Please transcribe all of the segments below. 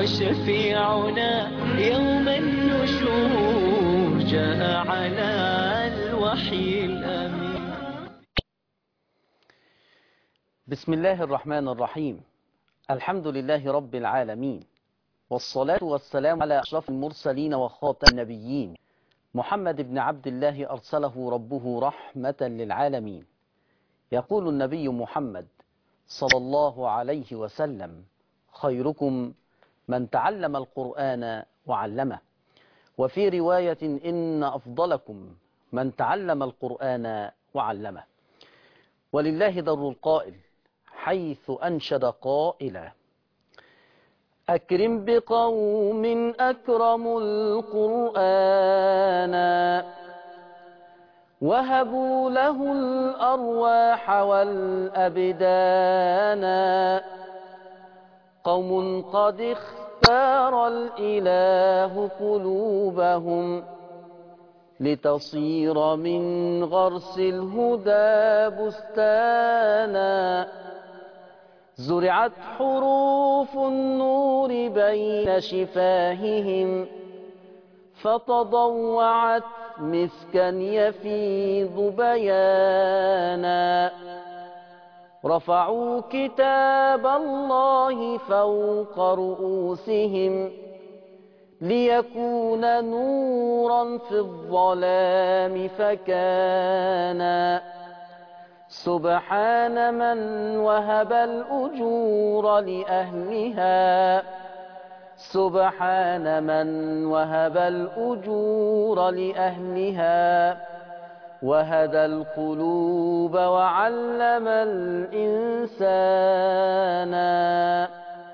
وشفيعنا يوم النشور جاء على الوحي الأمين بسم الله الرحمن الرحيم الحمد لله رب العالمين والصلاة والسلام على أشرف المرسلين وخاتم النبيين محمد بن عبد الله أرسله ربه رحمة للعالمين يقول النبي محمد صلى الله عليه وسلم خيركم من تعلم القرآن وعلمه وفي رواية إن أفضلكم من تعلم القرآن وعلمه ولله در القائل حيث أنشد قائلا أكرم بقوم أكرموا القرآن وهبوا له الأرواح والأبدان قوم قد اختار الإله قلوبهم لتصير من غرس الهدى بستانا زرعت حروف النور بين شفاههم فتضوعت مسكا يفيض بيانا رفعوا كتاب الله فوق رؤوسهم ليكون نورا في الظلام فكان سبحان من وهب الأجور لأهلها سبحان من وهب الأجور لأهلها وهدى القلوب وعلم الإنسان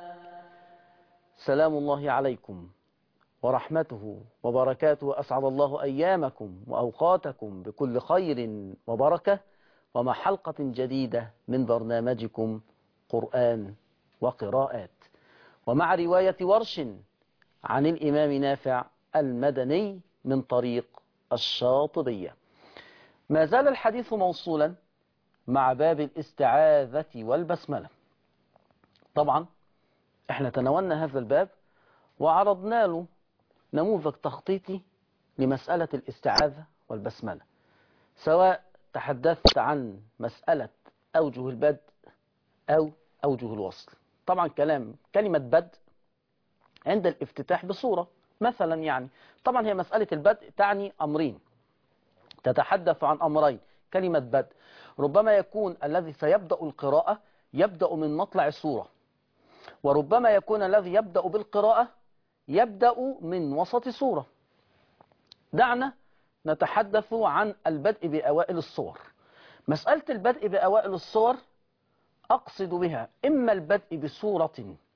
سلام الله عليكم ورحمته وبركاته أسعد الله أيامكم وأوقاتكم بكل خير وبركة ومع حلقة جديدة من برنامجكم قرآن وقراءات ومع رواية ورش عن الإمام نافع المدني من طريق الشاطبية ما زال الحديث موصولا مع باب الاستعاذة والبسملة طبعا احنا تناولنا هذا الباب وعرضنا له نموذج تخطيطي لمسألة الاستعاذة والبسملة سواء تحدثت عن مسألة أوجه البدء أو أوجه الوصل طبعا كلام كلمة بدء عند الافتتاح بصورة مثلا يعني طبعا هي مسألة البدء تعني أمرين تتحدث عن أمرين كلمة بدء ربما يكون الذي سيبدأ القراءة يبدأ من مطلع السورة وربما يكون الذي يبدأ بالقراءة يبدأ من وسط سورة دعنا نتحدث عن البدء بأوائل الصور مسألة البدء بأوائل الصور أقصد بها إما البدء بسورة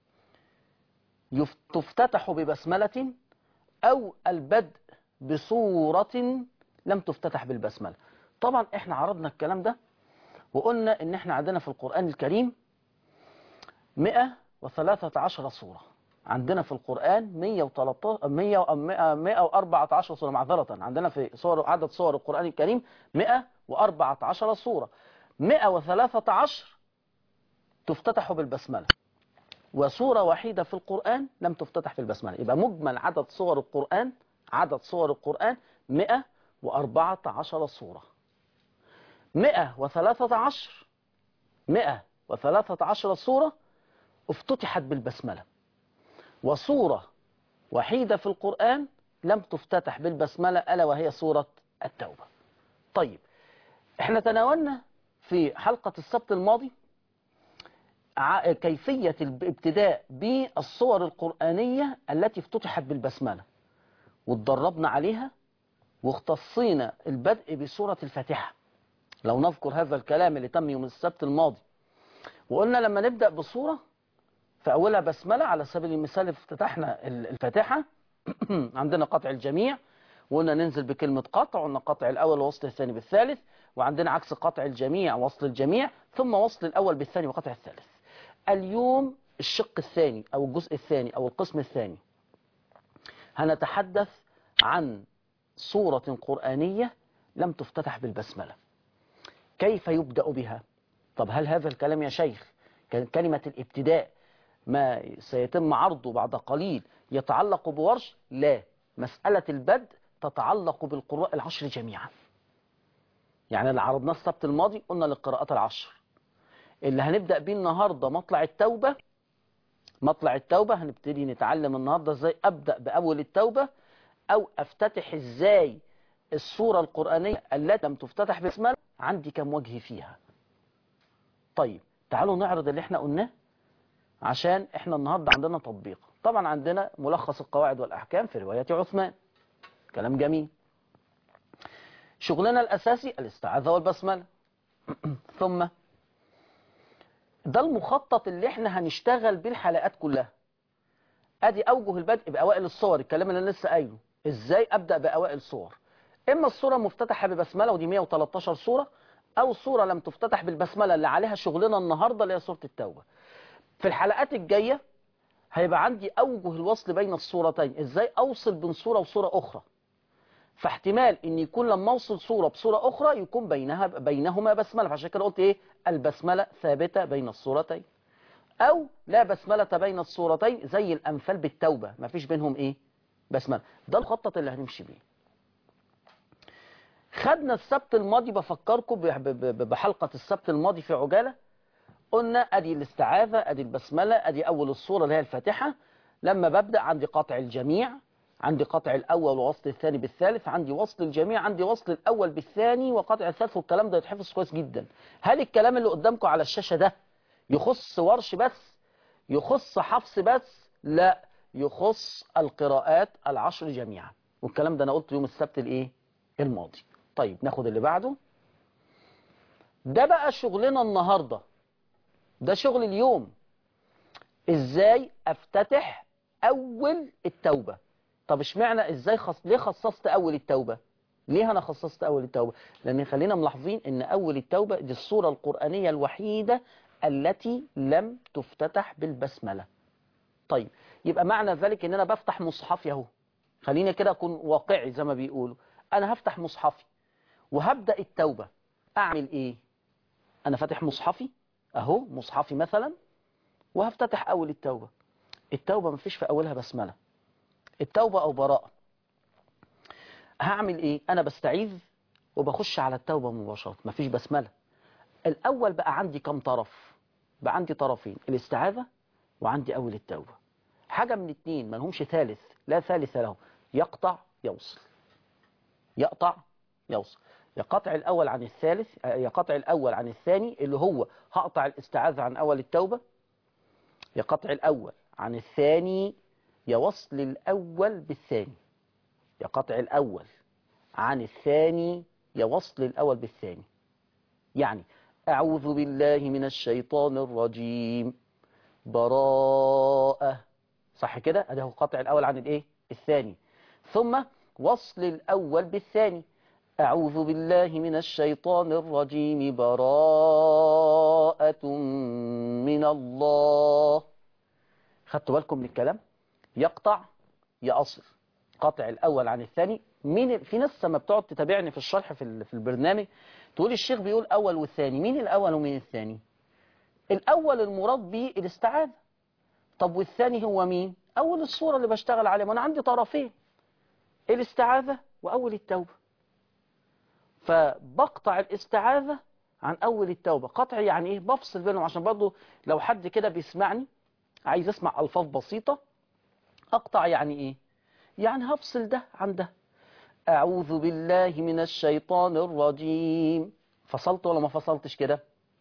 تفتتح ببسملة أو البدء بصورة لم تفتتح بالبسملة طبعا احنا عرضنا الكلام ده وقلنا ان احنا عندنا في القرآن الكريم 113 صورة عندنا في القرآن 113 114 صورة معذرة عندنا في صور عدد صور القرآن الكريم 114 صورة 113 تفتتح بالبسملة وصورة وحيدة في القرآن لم تفتتح بالبسملة يبقى مجمل عدد صور القرآن عدد صور القرآن 114 صورة 113 113 صورة افتتحت بالبسملة وصورة وحيدة في القرآن لم تفتتح بالبسملة ألا وهي سورة التوبة طيب احنا تناولنا في حلقة السبت الماضي كيفية الابتداء بالصور القرآنية التي افتتحت بالبسملة واتدربنا عليها واختصينا البدء بسورة الفاتحة لو نذكر هذا الكلام اللي تم يوم السبت الماضي وقلنا لما نبدأ بصورة فأولها بسملة على سبيل المثال افتتحنا الفاتحة عندنا قطع الجميع وقلنا ننزل بكلمة قطع وقلنا قطع الأول ووصل الثاني بالثالث وعندنا عكس قطع الجميع وصل الجميع ثم وصل الأول بالثاني وقطع الثالث اليوم الشق الثاني أو الجزء الثاني أو القسم الثاني هنتحدث عن سورة قرآنية لم تفتتح بالبسملة كيف يبدأ بها طب هل هذا الكلام يا شيخ كلمة الابتداء ما سيتم عرضه بعد قليل يتعلق بورش لا مسألة البدء تتعلق بالقراء العشر جميعا يعني اللي عرضناه السبت الماضي قلنا للقراءات العشر اللي هنبدأ بيه النهاردة مطلع التوبة مطلع التوبة هنبتدي نتعلم النهاردة ازاي أبدأ بأول التوبة أو أفتتح ازاي السورة القرآنية التي لم تفتتح بسمها عندي كم وجه فيها طيب تعالوا نعرض اللي احنا قلناه عشان احنا النهاردة عندنا تطبيق طبعا عندنا ملخص القواعد والأحكام في رواية عثمان كلام جميل شغلنا الأساسي الاستعاذة والبسملة ثم ده المخطط اللي احنا هنشتغل بيه الحلقات كلها ادي اوجه البدء باوائل الصور الكلام اللي انا لسه قايله ازاي ابدا باوائل صور اما الصوره مفتتحه ببسمله ودي 113 صوره او صوره لم تفتتح بالبسمله اللي عليها شغلنا النهارده اللي هي سوره التوبه في الحلقات الجايه هيبقى عندي اوجه الوصل بين الصورتين ازاي اوصل بين صوره وصوره اخرى فاحتمال ان يكون لما اوصل صوره بصوره اخرى يكون بينها بينهما بسمله فعشان كده قلت ايه البسمله ثابته بين الصورتين او لا بسمله بين الصورتين زي الامثال بالتوبه ما فيش بينهم ايه بسمله ده الخطط اللي هنمشي بيه خدنا السبت الماضي بفكركم بحلقه السبت الماضي في عجاله قلنا ادي الاستعاذه ادي البسمله ادي اول الصوره اللي هي الفاتحه لما ببدا عندي قطع الجميع عندي قطع الأول ووصل الثاني بالثالث عندي وصل الجميع عندي وصل الأول بالثاني وقطع الثالث والكلام ده يتحفظ كويس جدا هل الكلام اللي قدامكم على الشاشة ده يخص ورش بس يخص حفص بس لا يخص القراءات العشر جميعا والكلام ده أنا قلت يوم السبت الإيه الماضي طيب ناخد اللي بعده ده بقى شغلنا النهاردة ده شغل اليوم ازاي افتتح اول التوبه طب اشمعنى ازاي خص... ليه خصصت اول التوبة ليه انا خصصت اول التوبة لان خلينا ملاحظين ان اول التوبة دي الصورة القرآنية الوحيدة التي لم تفتتح بالبسملة طيب يبقى معنى ذلك ان انا بفتح مصحفي اهو خلينا كده اكون واقعي زي ما بيقولوا انا هفتح مصحفي وهبدأ التوبة اعمل ايه انا فاتح مصحفي اهو مصحفي مثلا وهفتتح اول التوبة التوبة مفيش في اولها بسمله التوبة أو براءة هعمل إيه أنا بستعيذ وبخش على التوبة مباشرة مفيش بسملة الأول بقى عندي كم طرف بقى عندي طرفين الاستعاذة وعندي أول التوبة حاجة من اتنين ما لهمش ثالث لا ثالث له يقطع يوصل يقطع يوصل يقطع الأول عن الثالث يقطع الأول عن الثاني اللي هو هقطع الاستعاذة عن أول التوبة يقطع الأول عن الثاني يوصل الأول بالثاني يقطع الأول عن الثاني يوصل الأول بالثاني يعني أعوذ بالله من الشيطان الرجيم براءة صح كده أده قطع الأول عن الإيه الثاني ثم وصل الأول بالثاني أعوذ بالله من الشيطان الرجيم براءة من الله خدتوا بالكم من الكلام يقطع يأصل قطع الأول عن الثاني مين في ناس لما بتقعد تتابعني في الشرح في في البرنامج تقول الشيخ بيقول أول والثاني مين الأول ومين الثاني الأول المراد به الاستعاذة طب والثاني هو مين أول الصورة اللي بشتغل عليها وأنا عندي طرفين الاستعاذة وأول التوبة فبقطع الاستعاذة عن أول التوبة قطع يعني إيه بفصل بينهم عشان برضو لو حد كده بيسمعني عايز يسمع ألفاظ بسيطة أقطع يعني إيه يعني هفصل ده عن ده أعوذ بالله من الشيطان الرجيم فصلت ولا ما فصلتش كده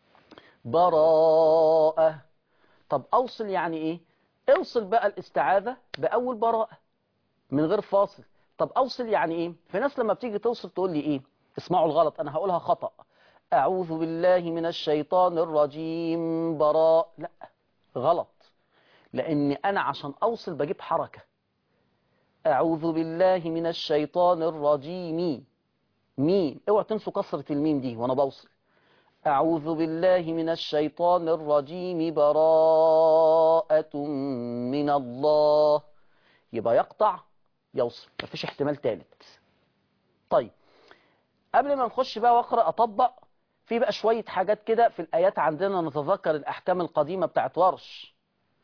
براءة طب أوصل يعني إيه اوصل بقى الاستعاذة بأول براءة من غير فاصل طب أوصل يعني إيه في ناس لما بتيجي توصل تقول لي إيه اسمعوا الغلط أنا هقولها خطأ أعوذ بالله من الشيطان الرجيم براء لا غلط لأن أنا عشان أوصل بجيب حركة أعوذ بالله من الشيطان الرجيم ميم اوعى تنسوا كسرة الميم دي وأنا بوصل أعوذ بالله من الشيطان الرجيم براءة من الله يبقى يقطع يوصل مفيش احتمال ثالث طيب قبل ما نخش بقى واقرا اطبق في بقى شويه حاجات كده في الايات عندنا نتذكر الاحكام القديمه بتاعت ورش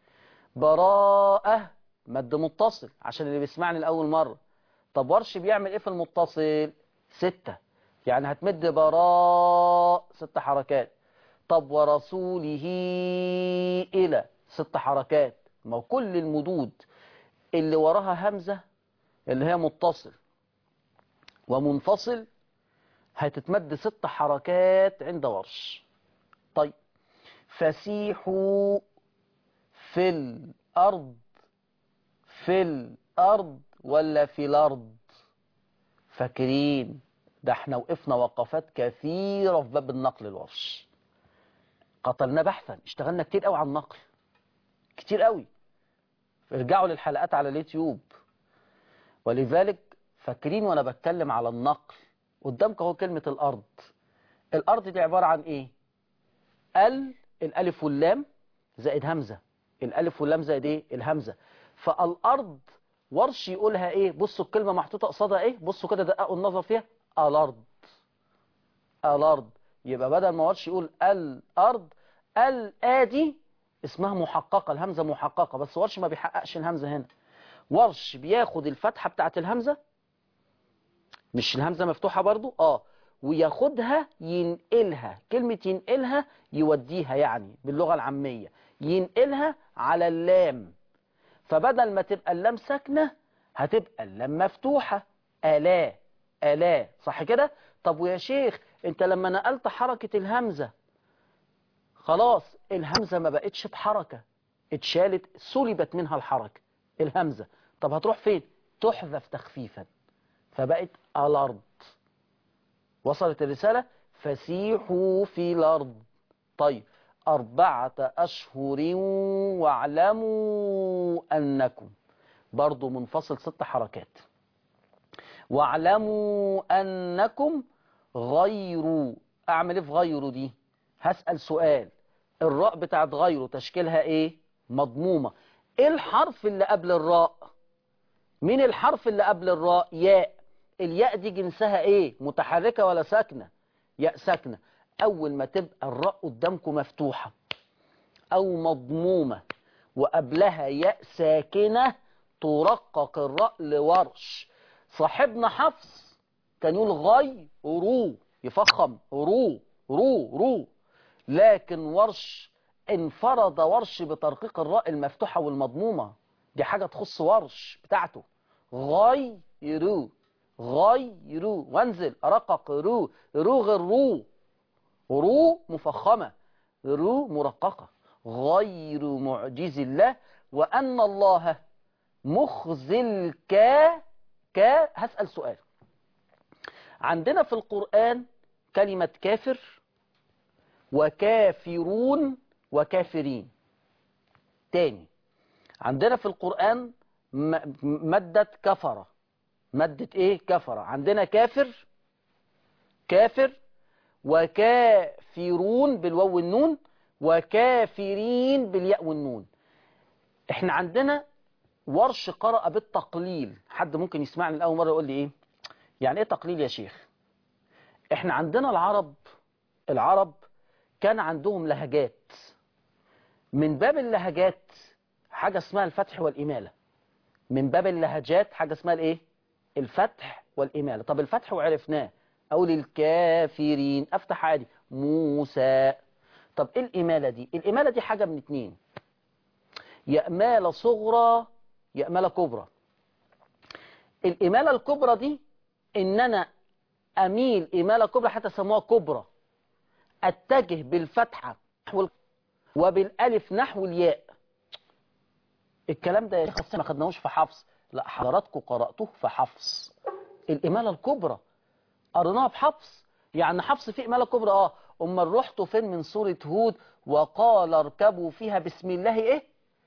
براءة مد متصل عشان اللي بيسمعني لأول مرة طب ورش بيعمل ايه في المتصل ستة يعني هتمد براء ست حركات طب ورسوله إلى ست حركات ما هو كل المدود اللي وراها همزة اللي هي متصل ومنفصل هتتمد ست حركات عند ورش طيب فسيحوا في الأرض في الأرض ولا في الأرض فاكرين ده احنا وقفنا وقفات كثيرة في باب النقل الورش قتلنا بحثا اشتغلنا كتير قوي على النقل كتير قوي ارجعوا للحلقات على اليوتيوب ولذلك فاكرين وانا بتكلم على النقل قدامك اهو كلمة الأرض الأرض دي عبارة عن ايه ال الألف واللام زائد همزة الألف واللام زائد ايه الهمزة فالأرض ورش يقولها ايه بصوا الكلمة محطوطة قصادها ايه بصوا كده دققوا النظر فيها الأرض الأرض يبقى بدل ما ورش يقول الأرض الآدي اسمها محققة الهمزة محققة بس ورش ما بيحققش الهمزة هنا ورش بياخد الفتحة بتاعت الهمزة مش الهمزة مفتوحة برضو اه وياخدها ينقلها كلمة ينقلها يوديها يعني باللغة العامية ينقلها على اللام فبدل ما تبقى اللام ساكنة هتبقى اللام مفتوحة ألا ألا صح كده طب ويا شيخ انت لما نقلت حركة الهمزة خلاص الهمزة ما بقتش بحركة اتشالت سلبت منها الحركة الهمزة طب هتروح فين تحذف تخفيفا فبقت الأرض وصلت الرسالة فسيحوا في الأرض طيب أربعة أشهر واعلموا أنكم برضو منفصل ست حركات واعلموا أنكم غير أعمل إيه في غيره دي هسأل سؤال الراء بتاعت غيره تشكيلها إيه مضمومة إيه الحرف اللي قبل الراء مين الحرف اللي قبل الراء ياء الياء دي جنسها ايه متحركة ولا ساكنة ياء ساكنة اول ما تبقى الراء قدامكم مفتوحة او مضمومة وقبلها ياء ساكنة ترقق الراء لورش صاحبنا حفص كان يقول غي رو يفخم رو رو رو لكن ورش انفرد ورش بترقيق الراء المفتوحة والمضمومة دي حاجة تخص ورش بتاعته غيروا غيروا وانزل رقق رو رو غير رو رو مفخمة رو مرققة غير معجز الله وأن الله مخزي الكا كا هسأل سؤال عندنا في القرآن كلمة كافر وكافرون وكافرين تاني عندنا في القرآن مادة كفرة مادة ايه كفرة عندنا كافر كافر وكافرون بالواو والنون وكافرين بالياء والنون احنا عندنا ورش قرأ بالتقليل حد ممكن يسمعني الأول مرة يقول لي ايه يعني ايه تقليل يا شيخ احنا عندنا العرب العرب كان عندهم لهجات من باب اللهجات حاجة اسمها الفتح والإمالة من باب اللهجات حاجة اسمها الايه الفتح والإمالة طب الفتح وعرفناه أقول الكافرين أفتح عادي موسى طب إيه الإمالة دي الإمالة دي حاجة من اتنين يا إمالة صغرى يا إمالة كبرى الإمالة الكبرى دي إن أنا أميل إمالة كبرى حتى سموها كبرى أتجه بالفتحة نحو وبالألف نحو الياء الكلام ده يا شيخ ما خدناهوش في حفص لا حضراتكم قرأتوه في حفص الإمالة الكبرى قريناها في حفص يعني حفص فيه إمالة كبرى اه أما رحتوا فين من سورة هود وقال اركبوا فيها بسم الله ايه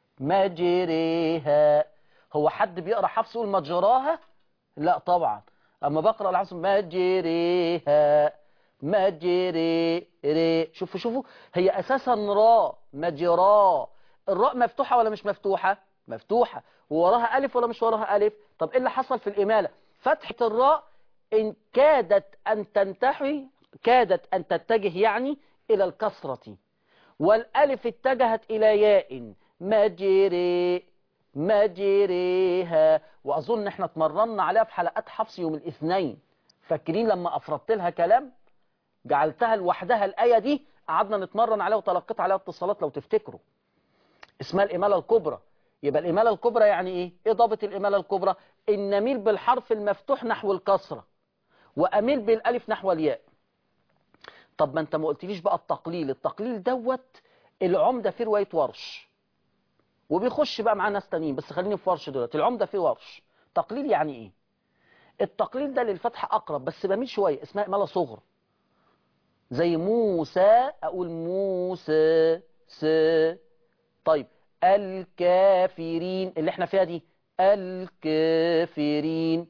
مجريها هو حد بيقرأ حفص يقول مجراها لا طبعا أما بقرأ الحفص مجريها مجري ري شوفوا شوفوا هي أساسا راء مجرا الراء مفتوحة ولا مش مفتوحة مفتوحة ووراها ألف ولا مش وراها ألف طب إيه اللي حصل في الإمالة فتحة الراء إن كادت أن تنتحي كادت أن تتجه يعني إلى الكسرة والألف اتجهت إلى ياء مجري مجريها وأظن احنا اتمرنا عليها في حلقات حفص يوم الاثنين فاكرين لما أفردت لها كلام جعلتها لوحدها الآية دي قعدنا نتمرن عليها وتلقيت عليها اتصالات لو تفتكروا اسمها الإمالة الكبرى يبقى الإمالة الكبرى يعني إيه؟ إيه ضابط الإمالة الكبرى؟ إن نميل بالحرف المفتوح نحو الكسرة وأميل بالألف نحو الياء طب ما أنت ما قلتليش بقى التقليل التقليل دوت العمدة في رواية ورش وبيخش بقى معاه ناس تانيين بس خليني في ورش دلوقتي العمدة في ورش تقليل يعني إيه؟ التقليل ده للفتح أقرب بس بميل شوية اسمها إمالة صغرى زي موسى أقول موسى س طيب الكافرين اللي احنا فيها دي الكافرين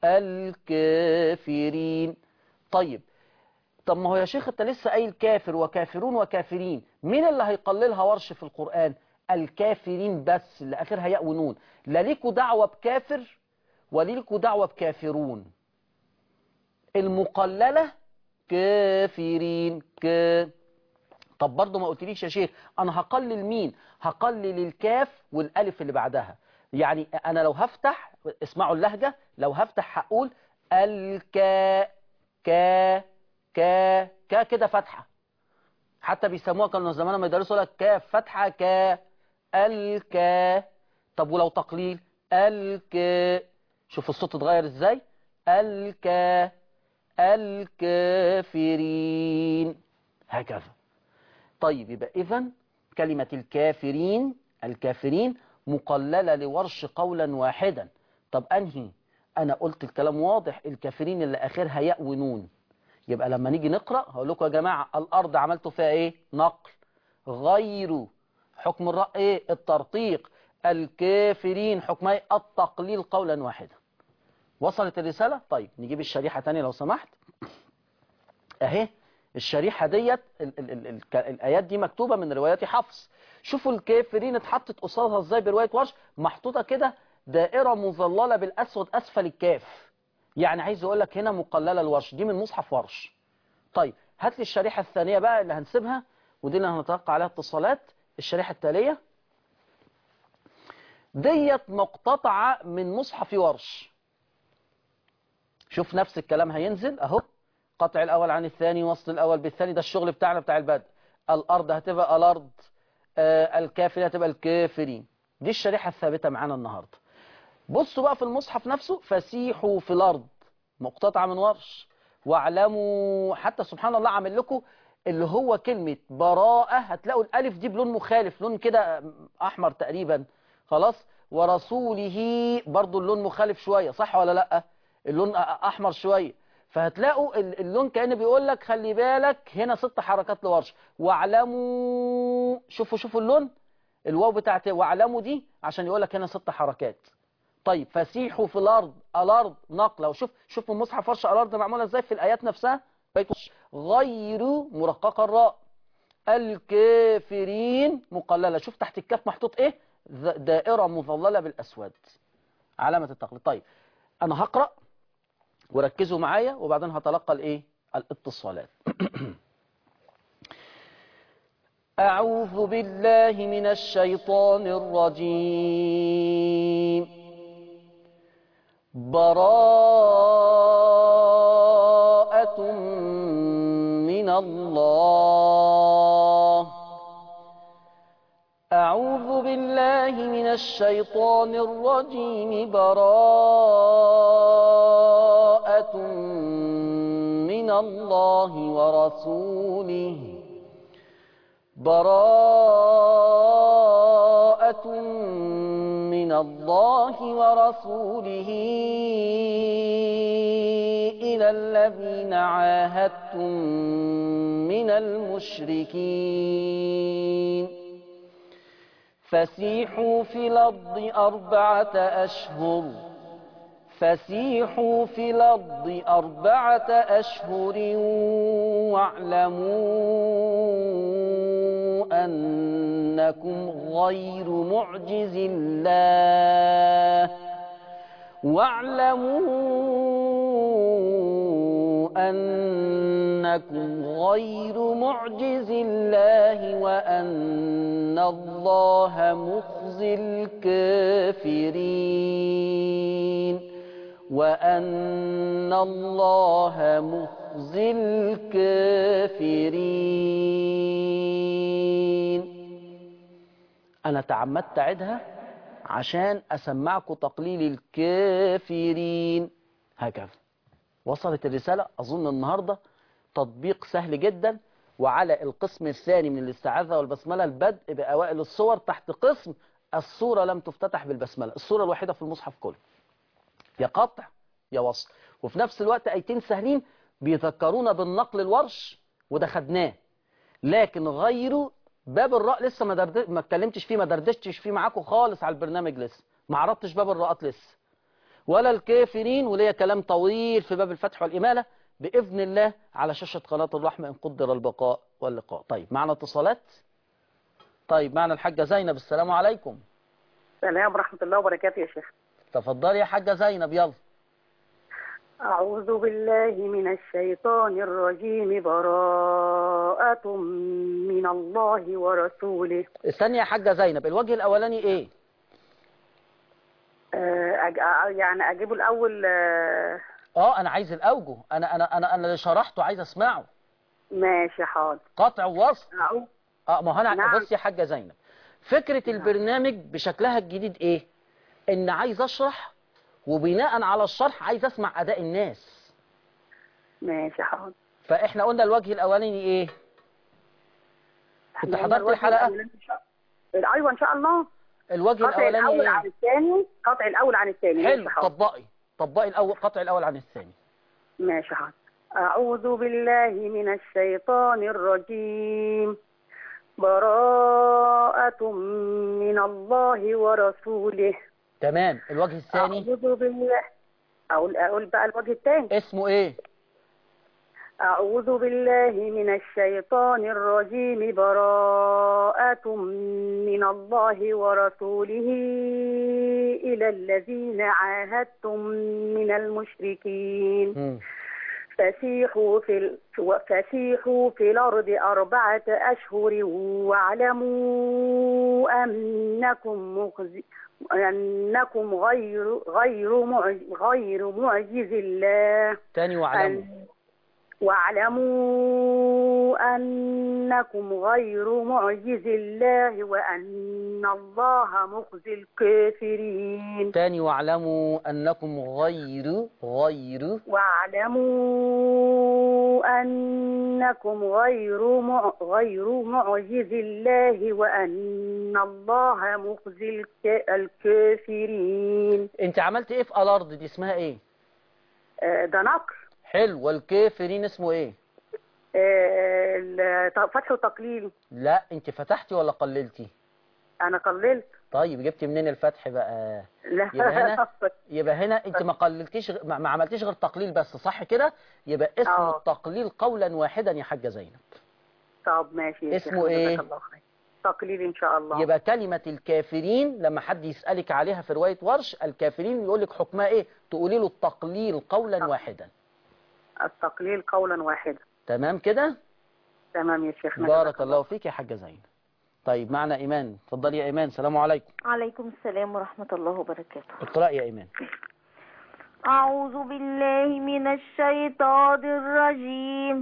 الكافرين طيب طب ما هو يا شيخ انت لسه قايل كافر وكافرون وكافرين مين اللي هيقللها ورش في القرآن الكافرين بس اللي اخرها ياء ونون لا ليكوا دعوة بكافر ولا ليكوا دعوة بكافرون المقللة كافرين ك طب برضه ما قلتليش يا شيخ انا هقلل مين هقلل الكاف والالف اللي بعدها يعني انا لو هفتح اسمعوا اللهجة لو هفتح هقول الكا كا كا كا كده فتحة حتى بيسموها كانوا زمان ما يدرسوا لك كاف فتحة كا الكا طب ولو تقليل الك شوف الصوت اتغير ازاي الكا الكافرين هكذا طيب يبقى إذا كلمة الكافرين الكافرين مقللة لورش قولا واحدا طب أنهي أنا قلت الكلام واضح الكافرين اللي آخرها ياء ونون يبقى لما نيجي نقرأ هقول لكم يا جماعة الأرض عملتوا فيها إيه نقل غير حكم الرأي إيه الترطيق الكافرين حكم إيه التقليل قولا واحدا وصلت الرسالة طيب نجيب الشريحة تاني لو سمحت اهي الشريحة ديت ال ال ال ال الآيات دي مكتوبة من روايات حفص شوفوا الكافرين اتحطت قصادها ازاي برواية ورش محطوطة كده دائرة مظللة بالأسود أسفل الكاف يعني عايز أقول لك هنا مقللة الورش دي من مصحف ورش طيب هات لي الشريحة الثانية بقى اللي هنسيبها ودي اللي هنتوقع عليها اتصالات الشريحة التالية ديت مقتطعة من مصحف ورش شوف نفس الكلام هينزل اهو قطع الاول عن الثاني وصل الاول بالثاني ده الشغل بتاعنا بتاع البدء الارض هتبقى الارض آه الكافر هتبقى الكافرين دي الشريحة الثابتة معانا النهاردة بصوا بقى في المصحف نفسه فسيحوا في الارض مقتطعة من ورش واعلموا حتى سبحان الله عامل لكم اللي هو كلمة براءة هتلاقوا الالف دي بلون مخالف لون كده احمر تقريبا خلاص ورسوله برضو اللون مخالف شوية صح ولا لأ اللون احمر شوية فهتلاقوا اللون كأنه بيقول لك خلي بالك هنا ست حركات لورش واعلموا شوفوا شوفوا اللون الواو بتاعت واعلموا دي عشان يقول لك هنا ست حركات طيب فسيحوا في الارض الارض نقله وشوف شوفوا مصحف ورش الارض معموله ازاي في الايات نفسها غير مرققه الراء الكافرين مقلله شوف تحت الكاف محطوط ايه دائره مظلله بالاسود علامه التقليد طيب انا هقرا وركزوا معايا وبعدين هتلقى الايه الاتصالات أعوذ بالله من الشيطان الرجيم براءة من الله أعوذ بالله من الشيطان الرجيم براءة من الله ورسوله براءة من الله ورسوله إلى الذين عاهدتم من المشركين فسيحوا في الأرض أربعة أشهر فسيحوا في الأرض أربعة أشهر واعلموا أنكم غير معجز الله واعلموا أنكم غير معجز الله وأن الله مخزي الكافرين وأن الله مخزي الكافرين أنا تعمدت أعيدها عشان أسمعكم تقليل الكافرين هكذا وصلت الرسالة أظن النهاردة تطبيق سهل جدا وعلى القسم الثاني من الاستعاذة والبسملة البدء بأوائل الصور تحت قسم الصورة لم تفتتح بالبسملة الصورة الوحيدة في المصحف كله يا قطع يا وصل وفي نفس الوقت ايتين سهلين بيذكرونا بالنقل الورش وده خدناه لكن غيره باب الراء لسه ما درد... ما اتكلمتش فيه ما دردشتش فيه معاكم خالص على البرنامج لسه ما عرضتش باب الراءات لسه ولا الكافرين وليا كلام طويل في باب الفتح والإمالة بإذن الله على شاشة قناة الرحمة إن قدر البقاء واللقاء طيب معنا اتصالات طيب معنا الحاجة زينب السلام عليكم السلام ورحمة الله وبركاته يا شيخ تفضلي يا حاجة زينب يلا أعوذ بالله من الشيطان الرجيم براءة من الله ورسوله استني يا حاجة زينب الوجه الأولاني إيه آه، أج... آه، يعني أجيبه الأول آه، اه انا عايز الاوجه انا انا انا انا اللي شرحته عايز اسمعه ماشي حاضر قطع ووصل أعوذ اه ما هو انا نعم. بص يا حاجه زينب فكره البرنامج بشكلها الجديد ايه ان عايز اشرح وبناء على الشرح عايز اسمع اداء الناس ماشي حاضر فاحنا قلنا الوجه الاولاني ايه كنت إحنا حضرت الوجه الحلقه الأولاني إن شاء- أيوة إن شاء الله الوجه قطع الأول الاولاني عن ايه الثاني قطع الأول عن الثاني حلو ماشي حاضر طبقي طبقي الاول قطع الاول عن الثاني ماشي حاضر أعوذ بالله من الشيطان الرجيم براءة من الله ورسوله تمام الوجه الثاني أعوذ بالله أقول أقول بقى الوجه الثاني اسمه ايه أعوذ بالله من الشيطان الرجيم براءة من الله ورسوله إلى الذين عاهدتم من المشركين مم. فسيحوا في ال... فسيحوا في الأرض أربعة أشهر واعلموا أنكم مخزي أنكم غير غير معج... غير معجز الله تاني واعلموا أن... واعلموا أنكم غير معجز الله وأن الله مخزي الكافرين تاني واعلموا انكم غير غير واعلموا أنكم غير مع... غير معجز الله وأن الله مخزي الك... الكافرين انت عملت ايه في الارض دي اسمها ايه آه، ده نقل حلو والكافرين اسمه ايه آه، ال- فتح وتقليل لا انت فتحتي ولا قللتي أنا قللت طيب جبتي منين الفتح بقى لا يبقى هنا يبقى هنا انت ما قللتيش غ- ما ما عملتيش غير تقليل بس صح كده يبقى اسم اه. التقليل قولا واحدا يا حاجه زينب طب ماشي يا اسمه شيخ، جزاك ايه؟ الله خير. تقليل إن شاء الله يبقى كلمه الكافرين لما حد يسالك عليها في روايه ورش الكافرين يقول لك حكمها ايه تقولي له التقليل قولا واحدا التقليل قولا واحدا تمام كده تمام يا شيخ بارك الله فيك يا حاجه زينب طيب معنا ايمان اتفضلي يا ايمان السلام عليكم عليكم السلام ورحمة الله وبركاته اقرأ يا ايمان أعوذ بالله من الشيطان الرجيم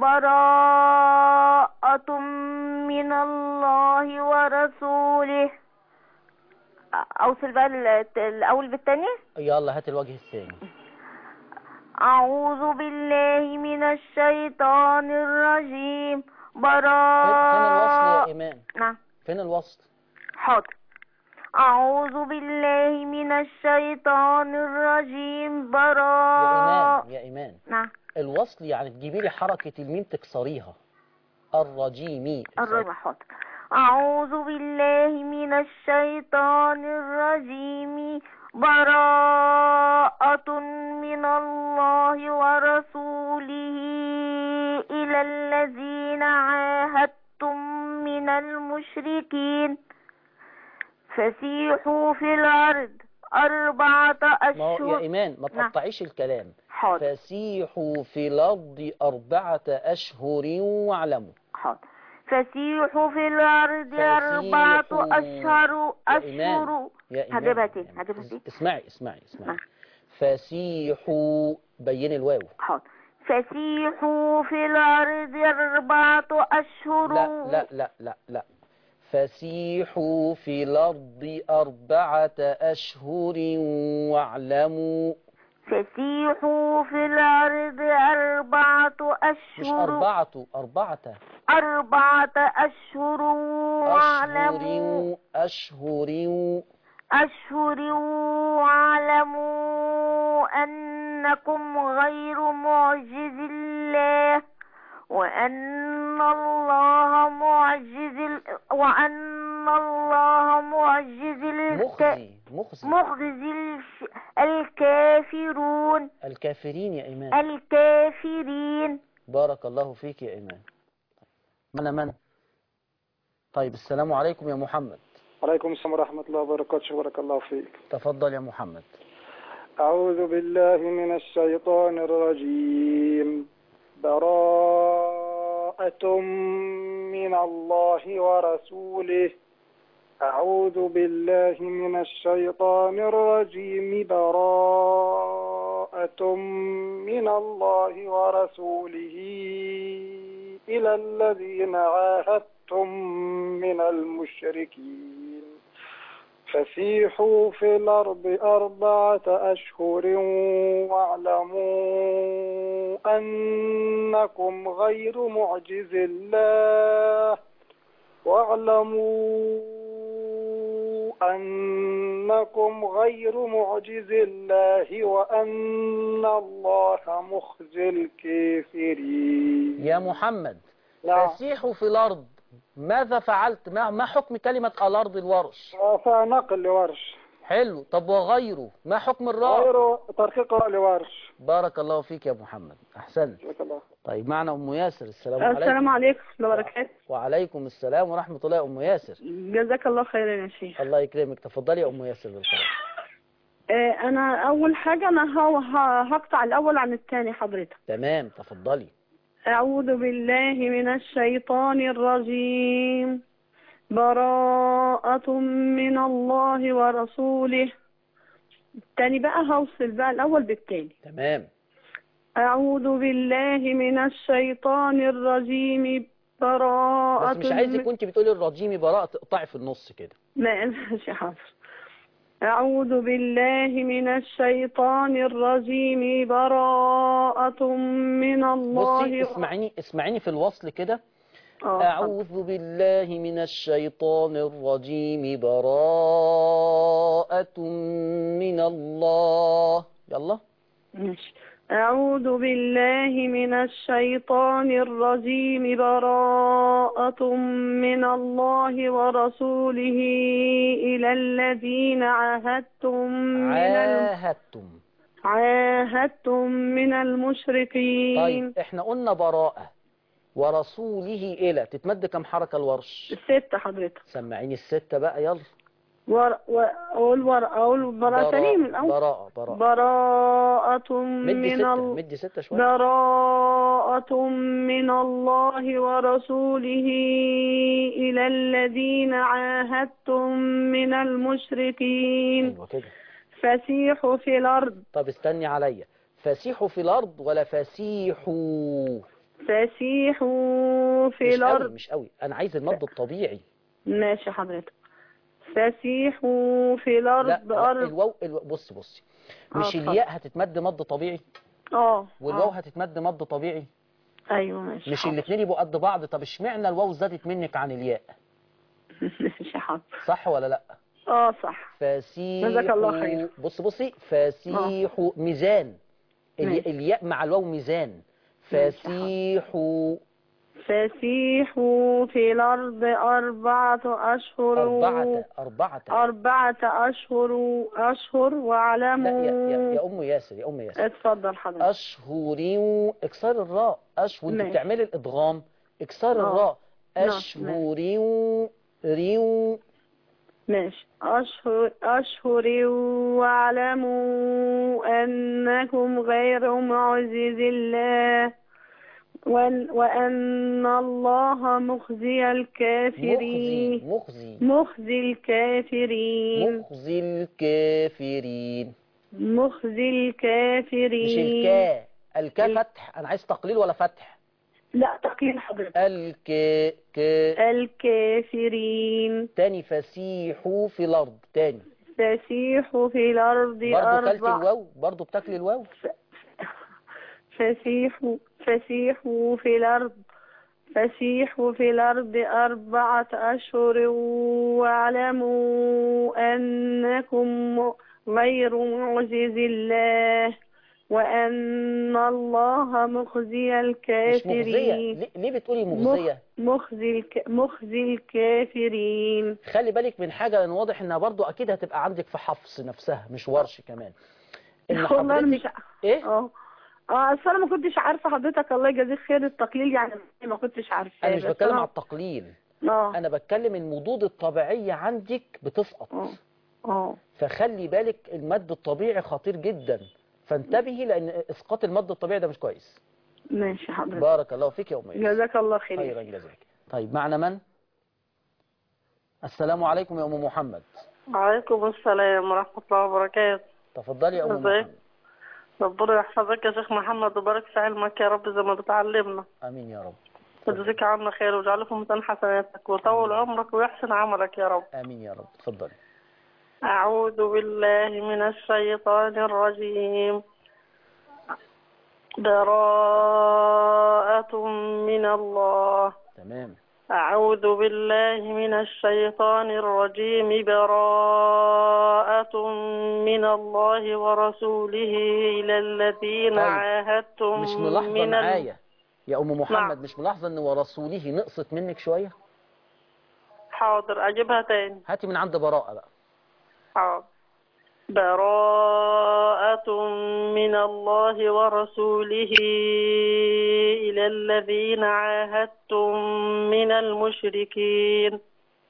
براءة من الله ورسوله أوصل بقى ال- الأول بالتاني يلا هات الوجه الثاني أعوذ بالله من الشيطان الرجيم فين فين الوصل يا براءة ايمان نعم فين الوصل حاضر أعوذ بالله من الشيطان الرجيم يا براء ايمان يا ايمان نعم الوصل يعني تجيبي لي حركة الميم تكسريها الرجيمي الرجيم حاضر أعوذ بالله من الشيطان الرجيم براءة من الله ورسوله إلى الذين عاهدتم من المشركين فسيحوا في الأرض أربعة ما هو يا أشهر ايمان ما نعم. تقطعيش الكلام حاضر فسيحوا في الأرض أربعة أشهر واعلموا حاضر فسيحوا في الأرض أربعة فسيحوا. أشهر يا إيمان. أشهر يا إيمان هجيبها تاني يعني هجيبها تاني اسمعي اسمعي اسمعي نعم. فسيحوا بين الواو حاضر فسيحوا في الأرض أربعة أشهر لا لا لا لا لا فسيحوا في الأرض أربعة أشهر واعلموا فسيحوا في الأرض أربعة مش أشهر أربعة أربعة أربعة أشهر واعلموا أشهر أشهر أشهر واعلموا أنكم غير معجز الله وأن الله معجز ال... وأن الله معجز الك... مخزي مخزي مخزي الش... الكافرون الكافرين يا إيمان الكافرين بارك الله فيك يا إيمان من من طيب السلام عليكم يا محمد عليكم السلام ورحمة الله وبركاته بارك الله فيك تفضل يا محمد أعوذ بالله من الشيطان الرجيم براءة من الله ورسوله أعوذ بالله من الشيطان الرجيم براءة من الله ورسوله إلى الذين عاهدتم من المشركين فسيحوا في الأرض أربعة أشهر واعلموا أنكم غير معجز الله واعلموا أنكم غير معجز الله وأن الله مخزي الكافرين يا محمد نعم. فسيحوا في الأرض ماذا فعلت ما, ما حكم كلمة الأرض الورش فنقل لورش حلو طب وغيره ما حكم الراء غير ترقيق لورش بارك الله فيك يا محمد أحسنت جزاك الله طيب معنا أم ياسر السلام عليكم السلام عليكم ورحمة الله وبركاته وعليكم السلام ورحمة الله يا أم ياسر جزاك الله خيرا يا شيخ الله يكرمك تفضلي يا أم ياسر بالخير آه، أنا أول حاجة أنا هو- ه- هقطع الأول عن الثاني حضرتك تمام تفضلي أعوذ بالله من الشيطان الرجيم براءة من الله ورسوله التاني بقى هوصل بقى الأول بالتاني تمام أعوذ بالله من الشيطان الرجيم براءة بس مش عايزك وانت بتقولي الرجيم براءة تقطعي في النص كده لا ماشي حاضر أعوذ بالله من الشيطان الرجيم براءة من الله بصي اسمعيني اسمعيني في الوصل كده آه، أعوذ بالله من الشيطان الرجيم براءة من الله يلا ماشي. أعوذ بالله من الشيطان الرجيم براءة من الله ورسوله إلى الذين عاهدتم من الم- عاهدتم عاهدتم من المشركين طيب احنا قلنا براءة ورسوله إلى تتمد كم حركة الورش ست حضرتك سمعيني الستة بقى يلا ور... و... أقول ور... أقول براءة سليم الأول براءة براءة براءة مدي من ستة ال... مدي ستة شوية براءة من الله ورسوله إلى الذين عاهدتم من المشركين أيوة كده فسيحوا في الأرض طب استني عليا فسيحوا في الأرض ولا فسيحوا فسيحوا في مش قوي الأرض مش قوي أنا عايز المد الطبيعي ماشي حضرتك فسيحوا في لا الأرض لا، أرض الواو الو... بص بصي آه، مش اتفضل. الياء هتتمد مد طبيعي اه والواو آه. هتتمد مد طبيعي ايوه ماشي مش حاضر. الاثنين يبقوا قد بعض طب اشمعنى الواو زادت منك عن الياء ماشي حاضر صح ولا لا اه صح فسيحوا جزاك الله خير. بص بصي فسيحوا ميزان الي... ماشي. الياء مع الواو ميزان ماشي، فسيحوا فسيحوا في الأرض أربعة أشهر أربعة أربعة أربعة أشهر أشهر واعلموا لا يا, يا, يا أم ياسر يا أم ياسر اتفضل حضرتك أشهر اكسار الراء أشهر انت ماشي. بتعملي الإدغام اكسار آه. الراء نعم، أشهر ريو ماشي أشهر أشهر واعلموا أنكم غير معجز الله وأن, وأن الله مخزي الكافرين مخزي مخزي مخزي الكافرين مخزي الكافرين مخزي مش الكافرين الكا الكا فتح انا عايز تقليل ولا فتح لا تقليل حضرتك الك ك الكافرين تاني فسيحوا في الارض تاني فسيحوا في الأرض برضه كلت أربع الواو برضه بتاكل الواو فسيحوا فسيحوا في الأرض فسيحوا في الأرض أربعة أشهر واعلموا أنكم غير معجز الله وأن الله مخزي مش مخزية الكافرين ليه, ليه بتقولي مخزية مخزي الك... مخزي الكافرين خلي بالك من حاجة لان واضح انها برضو اكيد هتبقى عندك في حفص نفسها مش ورش كمان ان والله أنا مش حضرتك ايه اه اه اصل انا ما كنتش عارفه حضرتك الله يجازيك خير التقليل يعني ما كنتش عارفه انا مش بس بتكلم أنا- على التقليل اه انا بتكلم المضود الطبيعية عندك بتسقط اه اه فخلي بالك المد الطبيعي خطير جدا فانتبهي لان اسقاط المد الطبيعي ده مش كويس ماشي حضرتك بارك الله فيك يا ام إياس. جزاك الله خير خيرا جزاك طيب معنا من السلام عليكم يا ام محمد وعليكم السلام ورحمة الله وبركاته تفضلي يا ام ازيك؟ محمد ربنا يحفظك يا شيخ محمد وبارك في علمك يا رب زي ما بتعلمنا امين يا رب ويجزيك عنا خير ويجعله في ميزان حسناتك ويطول عمرك ويحسن عملك يا رب امين يا رب تفضلي أعوذ بالله من الشيطان الرجيم براءة من الله تمام أعوذ بالله من الشيطان الرجيم براءة من الله ورسوله إلى الذين طيب. عاهدتم مش ملاحظة من ال- معايا يا ام محمد نعم. مش ملاحظة ان ورسوله نقصت منك شوية حاضر أجيبها تاني هاتي من عند براءة بقى حاضر براءة من الله ورسوله إلى الذين عاهدتم من المشركين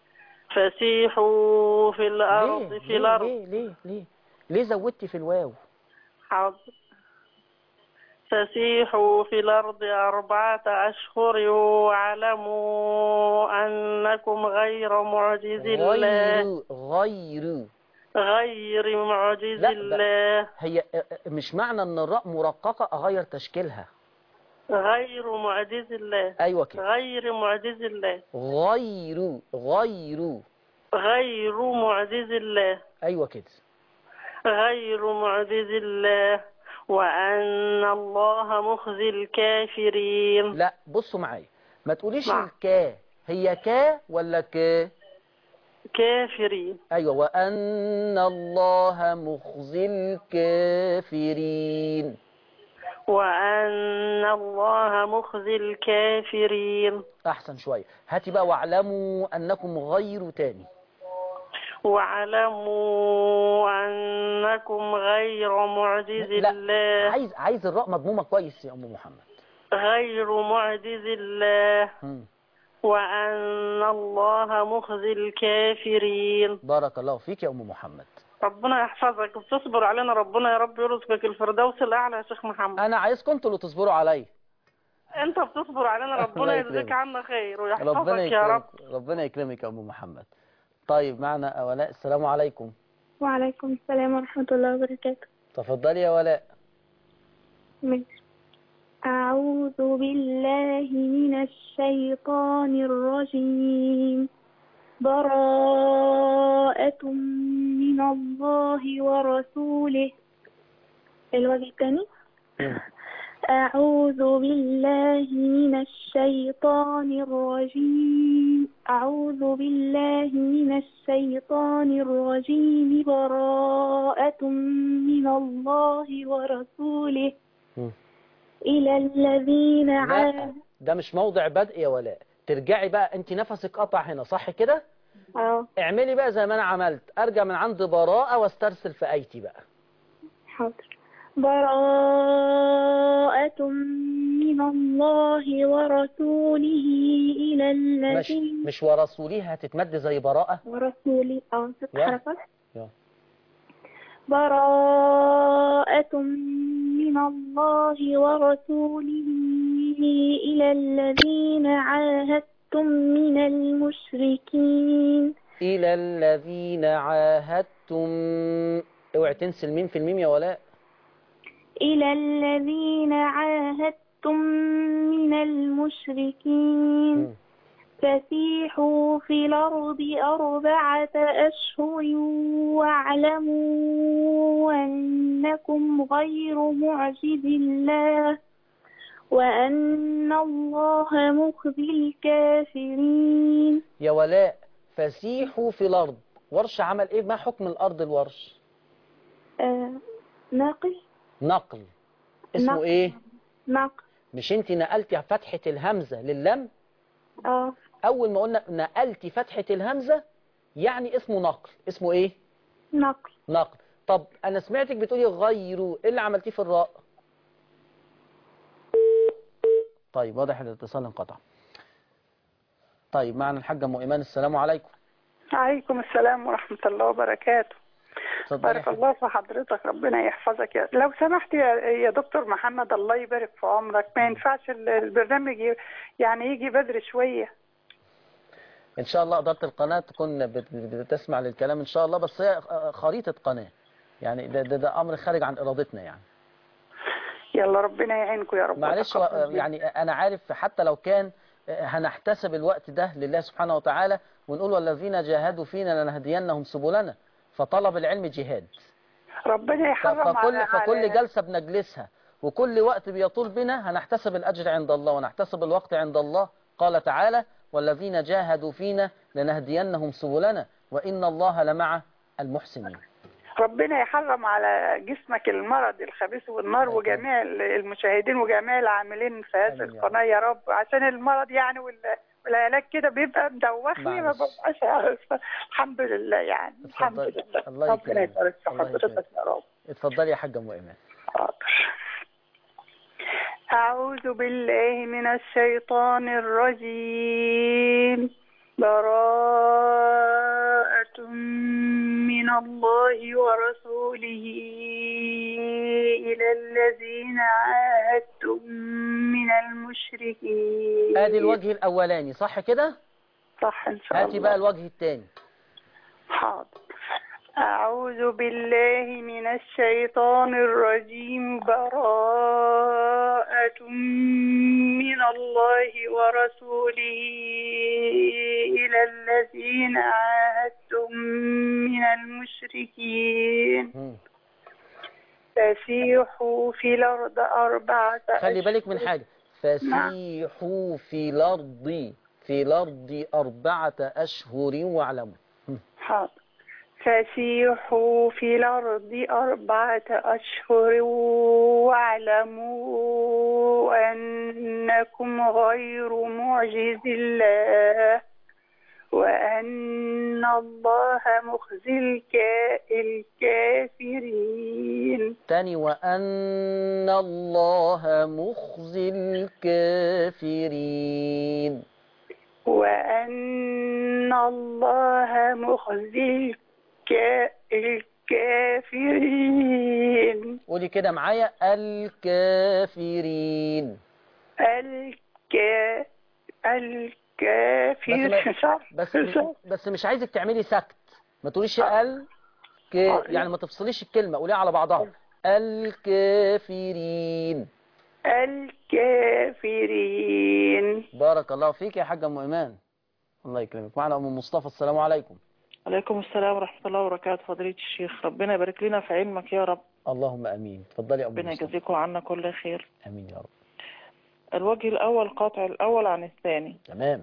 فسيحوا في الأرض ليه في ليه, الأرض ليه ليه ليه ليه زودتي في الواو حاضر فسيحوا في الأرض أربعة أشهر واعلموا أنكم غير معجز الله غير غير غير معجز لا، ده- الله هي مش معنى ان الراء مرققة اغير تشكيلها غير معجز الله ايوه كده غير معجز الله غير غير غير معجز الله ايوه كده غير معجز الله وأن الله مخزي الكافرين لا بصوا معايا ما تقوليش نعم. الكا هي كا ولا ك كافرين ايوه وان الله مخزي الكافرين وأن الله مخزي الكافرين احسن شويه هاتي بقى واعلموا انكم غير تاني واعلموا أنكم غير معجز لا الله عايز عايز الراء مضمومه كويس يا ام محمد غير معجز الله مم. وأن الله مخزي الكافرين بارك الله فيك يا ام محمد ربنا يحفظك وتصبر علينا ربنا يا رب يرزقك الفردوس الأعلى يا شيخ محمد انا عايزكم انتوا اللي تصبروا عليا أنت بتصبر علينا الله ربنا يكرمك. يجزيك عنا خير ربنا ويحفظك يا رب يكرمك ربنا يكرمك يا ام محمد طيب معنا ولاء السلام عليكم وعليكم السلام ورحمة الله وبركاته تفضلي يا ولاء ماشي أعوذ بالله من الشيطان الرجيم براءة من الله ورسوله الوجه الثاني أعوذ بالله من الشيطان الرجيم أعوذ بالله من الشيطان الرجيم براءة من الله ورسوله مم. إلى الذين لا عاهدوا ده مش موضع بدء يا ولاء ترجعي بقى انت نفسك قطع هنا صح كده اه اعملي بقى زي ما انا عملت ارجع من عند براءة واسترسل في ايتي بقى حاضر براءة من الله ورسوله إلى مش الذين مش ورسوله هتتمد زي براءة ورسوله اه ست يا. حركات يا. براءة من الله ورسوله إلى الذين عاهدتم من المشركين إلى الذين عاهدتم اوعي تنسي الميم في الميم يا ولاء إلى الذين عاهدتم من المشركين مم. فسيحوا في الأرض أربعة أشهر واعلموا أنكم غير معجز الله وأن الله مخزي الكافرين يا ولاء فسيحوا في الأرض ورش عمل إيه ما حكم الأرض الورش آه ناقل نقل اسمه نقل. إيه ناقل مش انت نقلتي فتحة الهمزة لللم اه أول ما قلنا نقلتي فتحة الهمزة يعني اسمه نقل اسمه إيه ناقل نقل طب أنا سمعتك بتقولي غيروا إيه اللي عملتيه في الراء طيب واضح الاتصال انقطع طيب معنا الحاجة أم إيمان السلام عليكم عليكم السلام ورحمة الله وبركاته اتفضلي يا بارك حبيبي. الله في حضرتك ربنا يحفظك يا لو سمحت يا, يا دكتور محمد الله يبارك في عمرك ما ينفعش ال- البرنامج ي- يعني يجي بدري شوية ان شاء الله اداره القناه تكون بت- بتسمع للكلام ان شاء الله بس هي خريطه قناه يعني ده, ده, ده امر خارج عن ارادتنا يعني يلا ربنا يعينكم يا رب معلش وتقبل يعني انا عارف حتى لو كان هنحتسب الوقت ده لله سبحانه وتعالى ونقول والذين جاهدوا فينا لنهدينهم سبلنا فطلب العلم جهاد ربنا ف- يحرم فكل على فكل على- جلسه بنجلسها وكل وقت بيطول بنا هنحتسب الاجر عند الله ونحتسب الوقت عند الله قال تعالى والذين جاهدوا فينا لنهدينهم سبلنا وان الله لمع المحسنين ربنا يحرم على جسمك المرض الخبيث والنار وجميع المشاهدين وجميع العاملين في هذه آمين يا رب. القناة يا رب عشان المرض يعني وال- والعلاج كده بيبقى مدوخني ما معلش. ببقاش عارفة الحمد لله يعني الحمد اتفضلي. لله الله ربنا يكرمك. يبارك في الله حضرتك يكرمك. يا رب اتفضلي يا حاجه ام ايمان حاضر أعوذ بالله من الشيطان الرجيم براءة من الله ورسوله إلى الذين عاهدتم من المشركين ادي الوجه الاولاني صح كده صح إن شاء هاتي الله بقى الوجه الثاني حاضر أعوذ بالله من الشيطان الرجيم براءة من الله ورسوله إلى الذين عاهدتم من المشركين فسيحوا في الأرض أربعة خلي بالك من أشهر. حاجه فسيحوا في الارض في الارض اربعه اشهر واعلموا حاضر فسيحوا في الأرض أربعة أشهر واعلموا أنكم غير معجز الله وأن الله مخزي الكا- الكافرين تاني وان الله مخزي الكافرين وأن الله مخزي الكا- الكافرين قولي كده معايا الكافرين الكا الكافر صح بس صح. بس مش عايزك تعملي سكت ما تقوليش ال ك يعني ما تفصليش الكلمه قوليها على بعضها الكافرين الكافرين بارك الله فيك يا حاجه ام ايمان الله يكرمك معنا ام مصطفى السلام عليكم عليكم السلام ورحمة الله وبركاته فضيلة الشيخ ربنا يبارك لنا في علمك يا رب اللهم امين اتفضلي يا ام ربنا مصطفى يجازيكم عنا كل خير امين يا رب الوجه الأول قاطع الأول عن الثاني تمام